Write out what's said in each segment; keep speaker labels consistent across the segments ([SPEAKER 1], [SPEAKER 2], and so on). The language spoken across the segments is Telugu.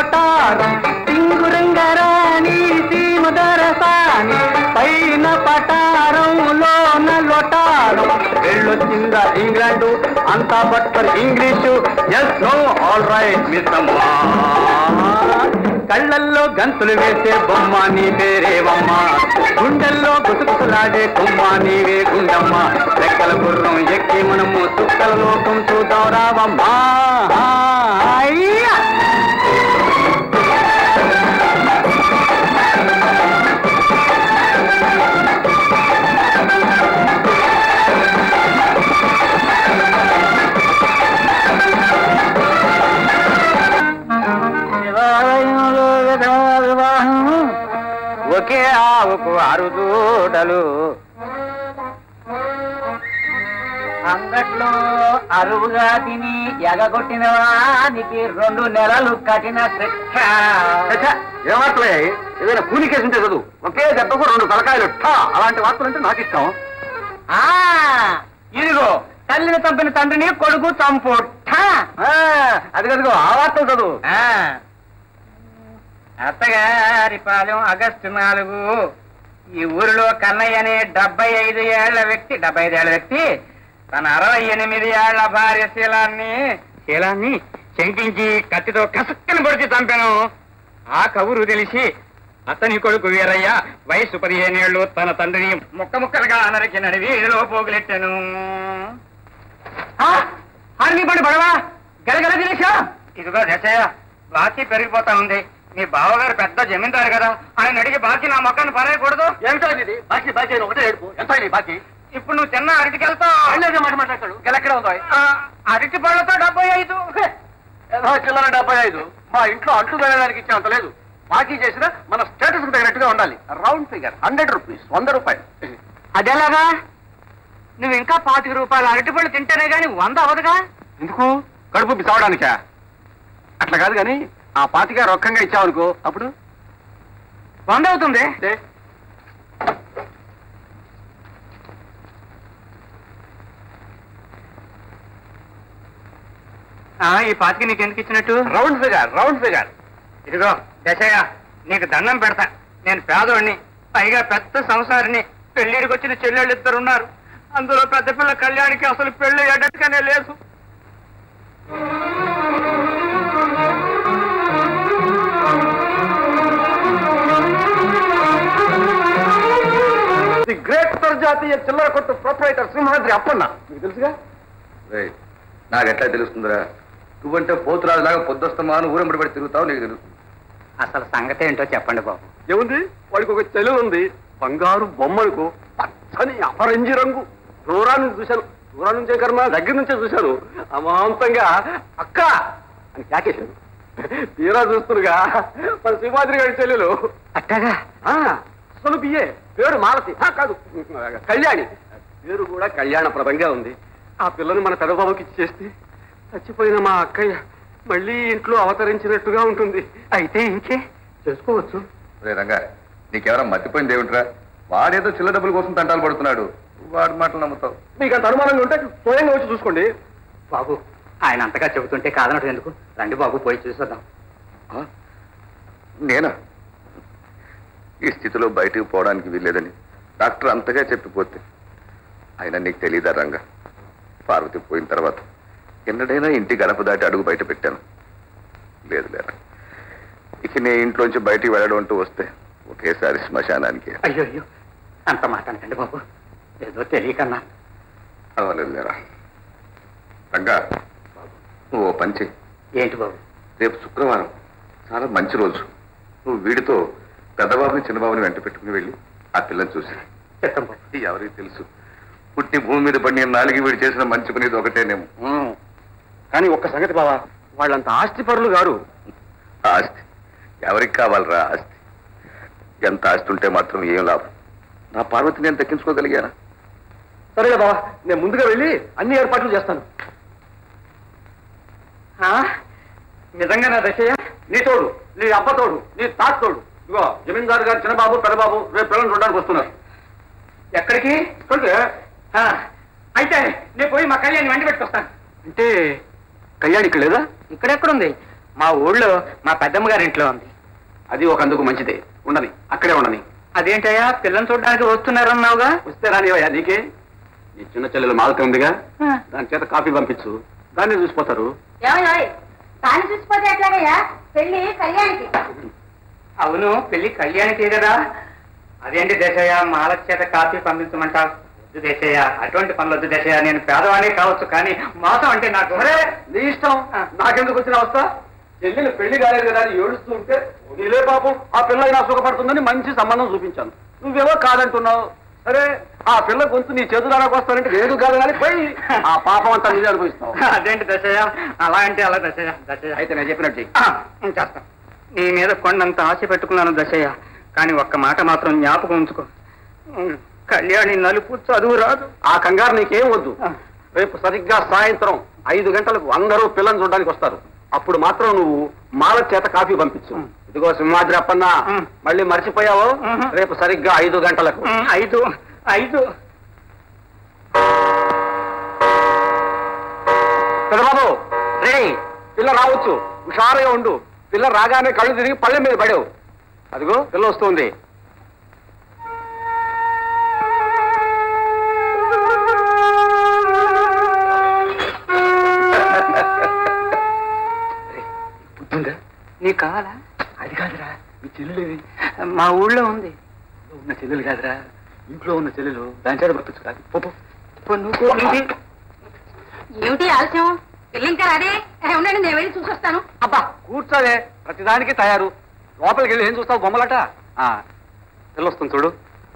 [SPEAKER 1] లోటారు సింగురంగరాణి సీమదరసాని పైన పటారంలోన లోటారు వెళ్ళొచ్చిందా ఇంగ్లాండు అంతా butter English yes no all right miss కళ్ళల్లో గంతులు వేసే బొమ్మ నీ పేరేవమ్మ గుండెల్లో గుసగుసలాడే కొమ్మ నీవే గుండమ్మ రెక్కల గుర్రం ఎక్కి మనము చుక్కల లోకం చూద్దాం రావమ్మా అయ్యా! శివాలయంలో విధవా వివాహం ఒకే ఆవుకు ఆరు దూడలు అంగట్లో అరువుగా తిని ఎగగొట్టిన వానికి రెండు నెలలు కఠిన శిక్ష
[SPEAKER 2] ఏ వార్తలయ్యాయి ఏదైనా కూలి కేసు ఉంటే చదువు ఒకే దెబ్బకు రెండు తలకాయలు ఠా అలాంటి వార్తలు అంటే నాకు ఇష్టం
[SPEAKER 1] ఆ ఇదిగో తల్లిని చంపిన తండ్రిని కొడుకు చంపు ఠా!
[SPEAKER 2] ఆ, అది కదుగో ఆ వార్తలు చదువు
[SPEAKER 1] ఆ. అత్తగారి పాలెం ఆగస్టు నాలుగు ఈ ఊరిలో కన్నయ్య అనే డెబ్బై ఐదు ఏళ్ల వ్యక్తి డెబ్బై ఐదు ఏళ్ల వ్యక్తి తన అరవై ఎనిమిది ఏళ్ల భార్య శీలాన్ని శీలాన్ని శంకించి కత్తితో కసక్కని పొడిచి చంపాను ఆ కబురు తెలిసి అతని కొడుకు వీరయ్య వయసు పదిహేనేళ్లు తన తండ్రిని ముక్క ముక్కలుగా నరికినడి వీధిలో పోగులెట్టాను హార్ని పడి పడవా గలగల దినేశా ఇదిగో దశయ్య బాకీ పెరిగిపోతా ఉంది మీ బావగారు పెద్ద జమీందారు కదా ఆయన అడిగి బాకీ నా మొక్కను పరేయకూడదు
[SPEAKER 2] ఏమిటో ఇది బాకీ బాకీ అని ఒకటే ఏడుపు ఎంత ఇది బాకీ
[SPEAKER 1] ఇప్పుడు నువ్వు తిన్న అరటికెళ్తావు
[SPEAKER 2] అళ్ళేదే మాట మాట్లాడతాడు గెలెక్కడ ఉందో
[SPEAKER 1] అరటి పళ్ళతో డెబ్బై ఐదు
[SPEAKER 2] ఏదో చిల్లర డెబ్బై ఐదు మా ఇంట్లో అంట్లు వేయడానికి ఇచ్చేంత లేదు బాకీ చేసిన మన స్టేటస్ తగినట్టుగా ఉండాలి రౌండ్ ఫిగర్ హండ్రెడ్ రూపీస్ వంద రూపాయలు
[SPEAKER 1] అదెలాగా నువ్వు ఇంకా పాతిక రూపాయలు అరటి పళ్ళు తింటేనే గాని వంద అవదుగా
[SPEAKER 2] ఎందుకు కడుపు బిసవడానికా అట్లా కాదు కానీ ఆ పాతిక రొక్కంగా ఇచ్చావనుకో అప్పుడు
[SPEAKER 1] వంద అవుతుంది
[SPEAKER 2] ఏ?
[SPEAKER 1] ఆ, ఈ పాతికి నీకు ఎందుకు ఇచ్చినట్టు
[SPEAKER 2] రౌండ్ ఫిగర్ రౌండ్ ఫిగర్
[SPEAKER 1] ఇదిగో దశయ్య నీకు దండం పెడతా నేను పేదోడిని పైగా పెద్ద సంసారిని పెళ్లిడికి వచ్చిన చెల్లెళ్ళు ఇద్దరు ఉన్నారు అందులో పెద్ద పిల్ల కళ్యాణికి అసలు పెళ్లి ఎడట్టుగానే లేదు
[SPEAKER 2] ది గ్రేట్ అంతర్జాతీయ చిల్లర కొట్టు ప్రొపరేటర్ సింహాద్రి అప్పన్న మీకు తెలుసుగా
[SPEAKER 3] నాకెట్లా తెలుస్తుందిరా నువ్వంటే పోతురాజులాగా పొద్దుస్తమాను ఊరంబడి పడి తిరుగుతావు నీకు తెలుస్తుంది
[SPEAKER 1] అసలు సంగతి ఏంటో చెప్పండి బాబు
[SPEAKER 2] ఏముంది వాడికి ఒక చెల్లెలు ఉంది బంగారు బొమ్మలకు పచ్చని అపరంజి రంగు దూరాన్ని చూశాను దూరం నుంచే కర్మ దగ్గర నుంచే చూశాను అమాంతంగా అక్క అని క్యాకేశాను తీరా చూస్తురుగా మన సింహాద్రి గారి చెల్లెలు
[SPEAKER 1] అట్టగా
[SPEAKER 2] ఆ, అసలు బియ్యే పేరు మాలతి ఆ, కాదు కళ్యాణి పేరు కూడా కళ్యాణప్రదంగా ఉంది ఆ పిల్లని మన పెదబాబుకి ఇచ్చేస్తే చచ్చిపోయిన మా అక్కయ్య మళ్ళీ ఇంట్లో అవతరించినట్టుగా ఉంటుంది
[SPEAKER 1] అయితే ఇంకే
[SPEAKER 2] చేసుకోవచ్చు
[SPEAKER 3] రే రంగా నీకెవరా మర్చిపోయింది ఏమిట్రా వాడేదో చిల్ల డబ్బుల కోసం తంటాలు పడుతున్నాడు వాడి మాటలు నమ్ముతావు
[SPEAKER 2] మీకు అంత అనుమానంగా ఉంటే స్వయంగా వచ్చి చూసుకోండి
[SPEAKER 1] బాబు ఆయన అంతగా చెబుతుంటే కాదనటం ఎందుకు రండి బాబు పోయి చూసొద్దాం
[SPEAKER 3] ఆ? నేనా ఈ స్థితిలో బయటికి పోవడానికి వీల్లేదని డాక్టర్ అంతగా చెప్పిపోతే అయినా నీకు తెలియదా రంగా పార్వతి పోయిన తర్వాత ఎన్నడైనా ఇంటి గడప దాటి అడుగు బయట పెట్టాను లేదు లేరా ఇక నే ఇంట్లోంచి బయటికి వెళ్ళడం అంటూ వస్తే ఒకేసారి శ్మశానానికి
[SPEAKER 1] అయ్యో అయ్యో అంత మాట అనకండి బాబు ఏదో తెలియకన్నా
[SPEAKER 3] అవ్వలేదు లేరా రంగా నువ్వు ఓ పని చెయ్యి
[SPEAKER 1] ఏంటి బాబు
[SPEAKER 3] రేపు శుక్రవారం చాలా మంచి రోజు నువ్వు వీడితో పెద్దబాబుని చిన్నబాబుని వెంట పెట్టుకుని వెళ్ళి ఆ పిల్లని చూసి
[SPEAKER 1] చెప్తాం బాబు
[SPEAKER 3] ఇది ఎవరికి తెలుసు పుట్టి భూమి మీద పడిన నాలుగు వీడు చేసిన మంచి పని ఇది ఒకటేనేమో
[SPEAKER 2] కానీ ఒక్క సంగతి బావా వాళ్ళంత ఆస్తి పరులు గారు
[SPEAKER 3] ఆస్తి ఎవరికి కావాలరా ఆస్తి ఎంత ఆస్తి ఉంటే మాత్రం ఏం లాభం నా పార్వతిని నేను దక్కించుకోగలిగానా
[SPEAKER 2] సరేలే బావా నేను ముందుగా వెళ్ళి అన్ని ఏర్పాట్లు చేస్తాను
[SPEAKER 1] నిజంగా నా దశయ్య
[SPEAKER 2] నీ తోడు నీ అబ్బ తోడు నీ తాత తోడు ఇగో జమీందారు గారు చిన్నబాబు పెద్దబాబు రేపు పిల్లలు చూడడానికి వస్తున్నారు
[SPEAKER 1] ఎక్కడికి
[SPEAKER 2] చూడండి
[SPEAKER 1] ఆ, అయితే నేను పోయి మా కళ్యాణ్ వెంట పెట్టుకొస్తాను
[SPEAKER 2] అంటే కళ్యాణి ఇక్కడ లేదా
[SPEAKER 1] ఇక్కడెక్కడుంది మా ఊళ్ళో మా పెద్దమ్మ గారి ఇంట్లో ఉంది
[SPEAKER 2] అది ఒక అందుకు మంచిదే ఉండని అక్కడే ఉండని
[SPEAKER 1] అదేంటయ్యా పిల్లని చూడడానికి వస్తున్నారన్నావుగా
[SPEAKER 2] వస్తే రానివయ్యా నీకే నీ చిన్న చెల్లెలు మాలతి ఉందిగా దాని చేత కాఫీ పంపించు దాన్ని చూసిపోతారు
[SPEAKER 4] ఏమయ్యోయ్ తాను చూసిపోతే ఎట్లాగయ్యా పెళ్లి కళ్యాణికి
[SPEAKER 1] అవును పెళ్లి కళ్యాణికి కదా అదేంటి దేశయ్య మాల చేత కాఫీ పంపించమంటావు వద్దు దేశయ్య అటువంటి పనులు వద్దు దేశయ్య నేను పేదవాణి కావచ్చు కానీ మోసం అంటే నాకు
[SPEAKER 2] సరే నీ ఇష్టం నాకెందుకు వచ్చిన అవస్థ చెల్లెలు పెళ్లి కాలేదు కదా అని ఏడుస్తూ ఉంటే నీలే పాపం ఆ పిల్ల అయినా సుఖపడుతుందని మంచి సంబంధం చూపించాను నువ్వేమో కాదంటున్నావు సరే ఆ పిల్ల గొంతు నీ చేతులారాకు వస్తానంటే లేదు కాదు కానీ పోయి ఆ పాపం అంతా నీదే అనుభవిస్తావు
[SPEAKER 1] అదేంటి దశయ్య అలా అంటే అలా దశయ్య దశయ్య
[SPEAKER 2] అయితే నేను చెప్పినట్టు చెయ్యి.
[SPEAKER 1] ఆ, చేస్తాను నీ మీద కొండంత ఆశ పెట్టుకున్నాను దశయ్య కానీ ఒక్క మాట మాత్రం జ్ఞాపకం ఉంచుకో ఉమ్, కళ్యాణి నలుపు చదువు రాదు
[SPEAKER 2] ఆ కంగారు నీకేం వద్దు రేపు సరిగ్గా సాయంత్రం ఐదు గంటలకు అందరూ పిల్లని చూడడానికి వస్తారు అప్పుడు మాత్రం నువ్వు మాల చేత కాఫీ పంపించు ఇదిగో సింహాద్రి అప్పన్న
[SPEAKER 1] ఉం.
[SPEAKER 2] మళ్ళీ మర్చిపోయావు
[SPEAKER 1] ఉహు.
[SPEAKER 2] రేపు సరిగ్గా ఐదు గంటలకు
[SPEAKER 1] ఉమ్, ఐదు ఐదు
[SPEAKER 2] పెద్దబాబు రే పిల్ల రావచ్చు హుషారుగా ఉండు పిల్ల రాగానే కళ్ళు తిరిగి పళ్ళె మీద పడావు అదిగో పిల్ల వస్తుంది
[SPEAKER 1] బుద్ధుందా నీకు కావాలా
[SPEAKER 2] అది కాదురా ఈ చెల్లెలు
[SPEAKER 1] మా ఊళ్ళో ఉంది
[SPEAKER 2] ఉన్న చెల్లెలు కాదురా ఇంట్లో ఉన్న చెల్లెలు దాని చేత పంపించు పోపు
[SPEAKER 1] పో, నువ్వు కూ- ఇది
[SPEAKER 4] ఏమిటి ఆలస్యం పెళ్లి ఇంకా రాదే ఏ, ఉండండి నేను వెళ్ళి చూసొస్తాను
[SPEAKER 2] అబ్బా కూర్చోవే ప్రతిదానికి తయారు లోపలికి వెళ్ళి ఏం చూస్తావు బొమ్మలట ఆ, పిల్ల వస్తుంది చూడు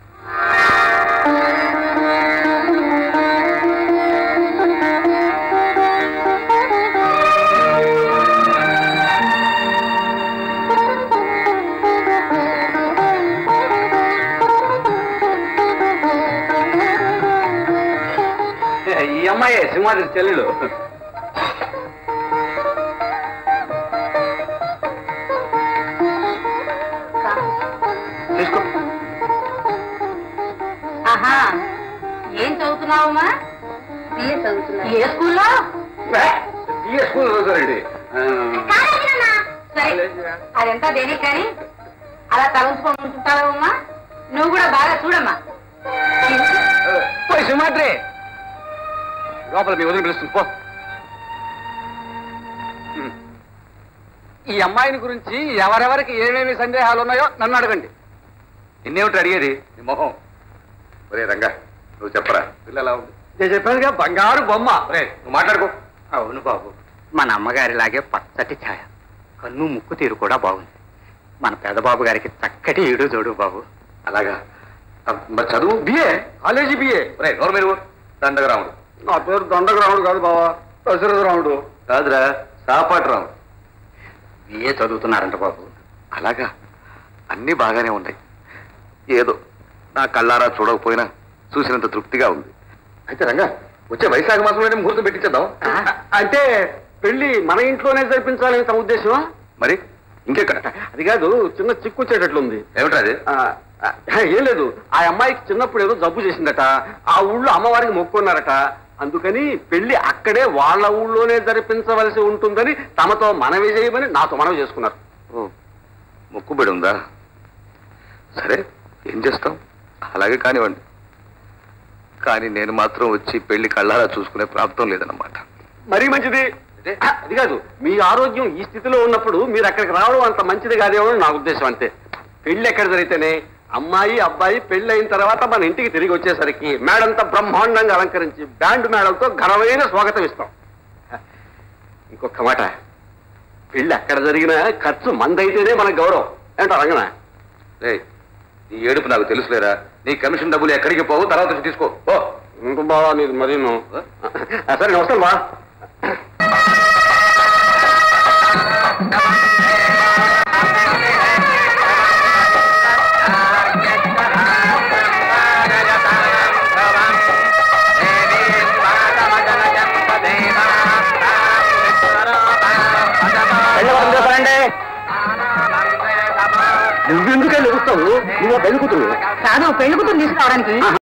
[SPEAKER 2] ఈ అమ్మాయి సింహాద్రి చెల్లెలు తీసుకో
[SPEAKER 4] ఆహా ఏం చదువుతున్నావమ్మా బిఏ చదువుతున్నా ఏ స్కూల్లో
[SPEAKER 2] బిఏ స్కూల్ చదువుతారండి
[SPEAKER 4] సరే అదంతా దేనికి కానీ అలా తలంచుకొని ఉంటుంటావమ్మా నువ్వు కూడా బాగా చూడమ్మా
[SPEAKER 2] పోయి సింహాద్రి లోపల మీ వదిలి పిలుస్తుంది పో ఉమ్. ఈ అమ్మాయిని గురించి ఎవరెవరికి ఏమేమి సందేహాలు ఉన్నాయో నన్ను అడగండి
[SPEAKER 3] నిన్నేమిటి అడిగేది నీ మొహం ఒరే రంగా నువ్వు చెప్పరా పిల్ల ఎలా ఉంది
[SPEAKER 2] నేను చెప్పానుగా బంగారు బొమ్మ
[SPEAKER 3] ఒరే నువ్వు మాట్లాడుకో
[SPEAKER 1] అవును బాబు మన అమ్మగారిలాగే పచ్చటి ఛాయ కన్ను ముక్కు తీరు కూడా బాగుంది మన పెదబాబు గారికి చక్కటి ఈడు జోడు బాబు
[SPEAKER 3] అలాగా ఆ, మరి చదువు
[SPEAKER 2] బిఏ కాలేజీ బిఏ
[SPEAKER 3] ఒరే నోరు మీరు దండగరాముడు
[SPEAKER 2] నా పేరు దండగరాముడు కాదు బావా దశరథ రాముడు
[SPEAKER 3] కాదురా సాపాటు రాముడు
[SPEAKER 1] ఏ చదువుతున్నారంట బాబు
[SPEAKER 3] అలాగా అన్నీ బాగానే ఉన్నాయి ఏదో నా కళ్ళారా చూడకపోయినా చూసినంత తృప్తిగా ఉంది అయితే రంగా వచ్చే వైశాఖ మాసంలోనే ముహూర్తం పెట్టించేద్దాం
[SPEAKER 2] అంటే పెళ్లి మన ఇంట్లోనే జరిపించాలని తమ ఉద్దేశమా
[SPEAKER 3] మరి ఇంకెక్కడ
[SPEAKER 2] అది కాదు చిన్న చిక్కు వచ్చేటట్లుంది
[SPEAKER 3] ఏమిట్రా అది
[SPEAKER 2] ఆ, ఆ, ఏం లేదు ఆ అమ్మాయికి చిన్నప్పుడు ఏదో జబ్బు చేసిందట ఆ ఊళ్ళో అమ్మవారికి మొక్కున్నారట అందుకని పెళ్లి అక్కడే వాళ్ళ ఊళ్ళోనే జరిపించవలసి ఉంటుందని తమతో మనవి చేయమని నాతో మనవి చేసుకున్నారు
[SPEAKER 3] ఓ మొక్కుబడి ఉందా సరే ఏం చేస్తాం అలాగే కానివ్వండి కానీ నేను మాత్రం వచ్చి పెళ్లి కళ్ళారా చూసుకునే ప్రాప్తం లేదన్నమాట
[SPEAKER 2] మరీ మంచిది ఆ, అది కాదు మీ ఆరోగ్యం ఈ స్థితిలో ఉన్నప్పుడు మీరు అక్కడికి రావడం అంత మంచిది కాదేమో అని నా ఉద్దేశం అంతే పెళ్లి ఎక్కడ జరిగితేనే అమ్మాయి అబ్బాయి పెళ్లి అయిన తర్వాత మన ఇంటికి తిరిగి వచ్చేసరికి మేడంతా బ్రహ్మాండంగా అలంకరించి బ్యాండ్ మేడంతో ఘనమైన స్వాగతం ఇస్తాం ఇంకొక మాట పెళ్లి అక్కడ జరిగిన ఖర్చు మందైతేనే మనకు గౌరవం ఏంటో రంగనా
[SPEAKER 3] రే నీ ఏడుపు నాకు తెలుసులేరా నీ కమిషన్ డబ్బులు ఎక్కడికి పోవు తర్వాత వచ్చి తీసుకో ఓ
[SPEAKER 2] ఇంకో బావా నీకు మరీ సరే నేను వస్తాను బా నువ్వెందుకే లెగుస్తావు నువ్వు పెళ్లి కూతురు
[SPEAKER 4] కాదు పెళ్లి కూతురు తీసుకురావడానికి